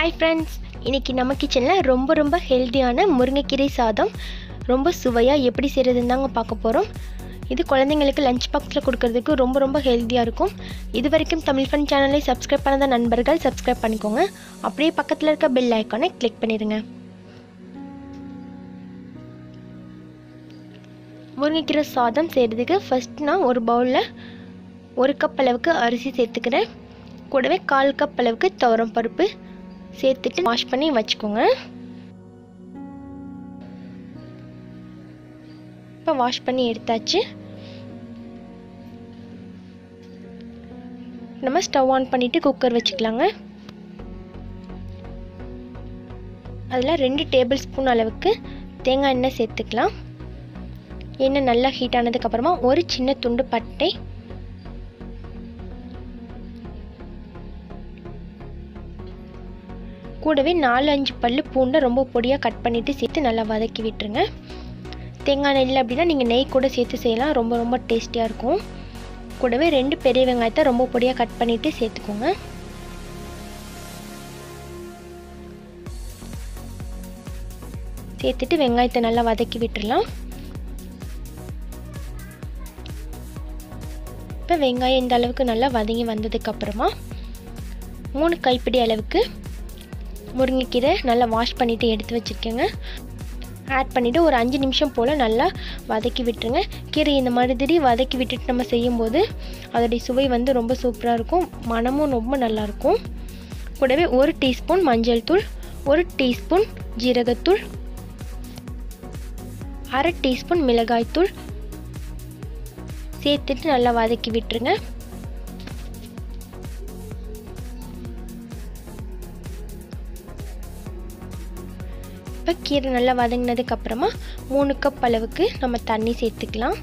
hi friends இன்றைக்கி நம்ம கிச்சனில் ரொம்ப ரொம்ப ஹெல்த்தியான முருங்கைக்கீரை சாதம் ரொம்ப சுவையாக எப்படி செய்கிறதுன்னு தாங்க பார்க்க போகிறோம் இது குழந்தைங்களுக்கு லஞ்ச் பாக்ஸில் கொடுக்கறதுக்கு ரொம்ப ரொம்ப ஹெல்த்தியாக இருக்கும் இது வரைக்கும் தமிழ் ஃபன் சேனலை சப்ஸ்கிரைப் பண்ணாத நண்பர்கள் சப்ஸ்கிரைப் பண்ணிக்கோங்க அப்படியே பக்கத்தில் இருக்க பெல் ஐக்கானை கிளிக் பண்ணிடுங்க முருங்கைக்கீரை சாதம் செய்கிறதுக்கு ஃபஸ்ட் நான் ஒரு பவுலில் ஒரு கப் அளவுக்கு அரிசி சேர்த்துக்கிறேன் கூடவே கால் கப் அளவுக்கு துவரம் பருப்பு சேர்த்துட்டு வாஷ் பண்ணி வச்சுக்கோங்க இப்போ வாஷ் பண்ணி எடுத்தாச்சு நம்ம ஸ்டவ் ஆன் பண்ணிவிட்டு குக்கர் வச்சுக்கலாங்க அதில் ரெண்டு டேபிள் ஸ்பூன் அளவுக்கு தேங்காய் எண்ணெய் சேர்த்துக்கலாம் எண்ணெய் நல்லா ஹீட் ஆனதுக்கப்புறமா ஒரு சின்ன துண்டு பட்டை கூடவே நாலு அஞ்சு பல் பூண்டை ரொம்ப பொடியாக கட் பண்ணிவிட்டு சேர்த்து நல்லா வதக்கி விட்டுருங்க தேங்காய் நெல் அப்படின்னா நீங்கள் நெய் கூட சேர்த்து செய்யலாம் ரொம்ப ரொம்ப டேஸ்டியாக இருக்கும் கூடவே ரெண்டு பெரிய வெங்காயத்தை ரொம்ப பொடியாக கட் பண்ணிவிட்டு சேர்த்துக்கோங்க சேர்த்துட்டு வெங்காயத்தை நல்லா வதக்கி விட்டுடலாம் இப்போ வெங்காயம் இந்த அளவுக்கு நல்லா வதங்கி வந்ததுக்கப்புறமா மூணு கைப்பிடி அளவுக்கு முருங்கைக்கீரை நல்லா வாஷ் பண்ணிவிட்டு எடுத்து வச்சுருக்கேங்க ஆட் பண்ணிவிட்டு ஒரு அஞ்சு நிமிஷம் போல் நல்லா வதக்கி விட்டுருங்க கீரை இந்த மாதிரி வதக்கி விட்டுட்டு நம்ம செய்யும்போது அதோடைய சுவை வந்து ரொம்ப சூப்பராக இருக்கும் மனமும் ரொம்ப நல்லாயிருக்கும் கூடவே ஒரு டீஸ்பூன் மஞ்சள் தூள் ஒரு டீஸ்பூன் ஜீரகத்தூள் அரை டீஸ்பூன் மிளகாய்த்தூள் சேர்த்துட்டு நல்லா வதக்கி விட்டுருங்க இப்போ கீரை நல்லா வதங்கினதுக்கு அப்புறமா மூணு கப் அளவுக்கு நம்ம தண்ணி சேர்த்துக்கலாம்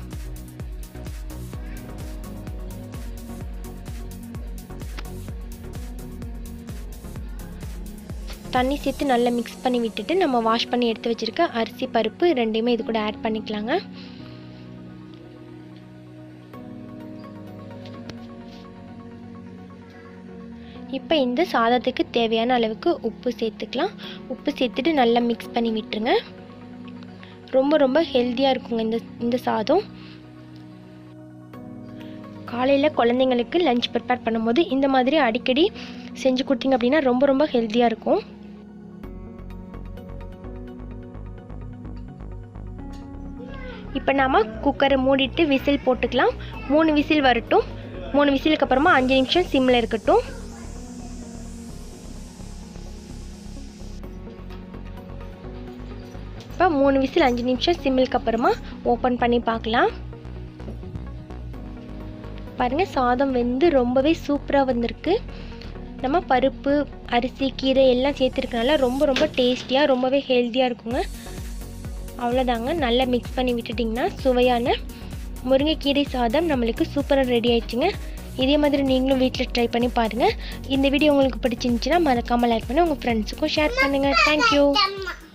தண்ணி சேர்த்து நல்லா மிக்ஸ் பண்ணி விட்டுட்டு நம்ம வாஷ் பண்ணி எடுத்து வச்சுருக்க அரிசி பருப்பு ரெண்டையுமே இது கூட ஆட் பண்ணிக்கலாங்க இப்போ இந்த சாதத்துக்கு தேவையான அளவுக்கு உப்பு சேர்த்துக்கலாம் உப்பு சேர்த்துட்டு நல்லா மிக்ஸ் பண்ணி விட்டுருங்க ரொம்ப ரொம்ப ஹெல்த்தியாக இருக்குங்க இந்த இந்த சாதம் காலையில் குழந்தைங்களுக்கு லஞ்ச் ப்ரிப்பேர் பண்ணும்போது இந்த மாதிரி அடிக்கடி செஞ்சு கொடுத்தீங்க அப்படின்னா ரொம்ப ரொம்ப ஹெல்த்தியாக இருக்கும் இப்போ நாம் குக்கரை மூடிட்டு விசில் போட்டுக்கலாம் மூணு விசில் வரட்டும் மூணு விசிலுக்கு அப்புறமா அஞ்சு நிமிஷம் சிம்மில் இருக்கட்டும் இப்போ மூணு விசில் அஞ்சு நிமிஷம் சிம்மிலுக்கு அப்புறமா ஓப்பன் பண்ணி பார்க்கலாம் பாருங்கள் சாதம் வெந்து ரொம்பவே சூப்பராக வந்திருக்கு நம்ம பருப்பு அரிசி கீரை எல்லாம் சேர்த்துருக்கனால ரொம்ப ரொம்ப டேஸ்டியாக ரொம்பவே ஹெல்த்தியாக இருக்குங்க அவ்வளோதாங்க நல்லா மிக்ஸ் பண்ணி விட்டுட்டிங்கன்னா சுவையான முருங்கைக்கீரை சாதம் நம்மளுக்கு சூப்பராக ரெடி ஆயிடுச்சுங்க இதே மாதிரி நீங்களும் வீட்டில் ட்ரை பண்ணி பாருங்கள் இந்த வீடியோ உங்களுக்கு பிடிச்சிருந்துச்சின்னா மறக்காமல் லைக் பண்ணி உங்கள் ஃப்ரெண்ட்ஸுக்கும் ஷேர் பண்ணுங்கள் தேங்க்யூ